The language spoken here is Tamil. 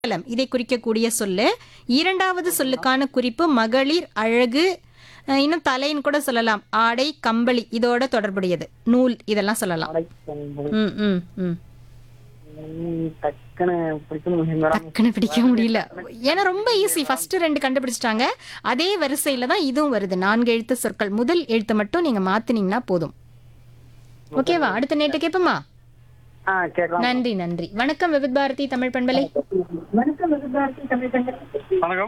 மங்களம் இதை குறிக்கக்கூடிய சொல்லு இரண்டாவது சொல்லுக்கான குறிப்பு மகளிர் அழகு அஹ், இன்னும் தலைன்னு கூட சொல்லலாம் ஆடை கம்பளி இதோட தொடர்புடையது நூல் இதெல்லாம் சொல்லலாம் ம் ம் ம் ம், டக்குன்னு பிடிக்க முடியும் மேடம் டக்குன்னு பிடிக்க முடியல ஏன்னா ரொம்ப ஈஸி ஃபர்ஸ்ட் ரெண்டு கண்டுபிடிச்சிட்டாங்க அதே வரிசையில தான் இதுவும் வருது நான்கு எழுத்து சொற்கள் முதல் எழுத்து மட்டும் நீங்க மாத்துனீங்கன்னா போதும் ஓகேவா அடுத்த நேட்டு கேட்போமா ஆ கேட்கலாம் நன்றி நன்றி வணக்கம் விவித் பாரதி தமிழ் பண்பலை வணக்கம்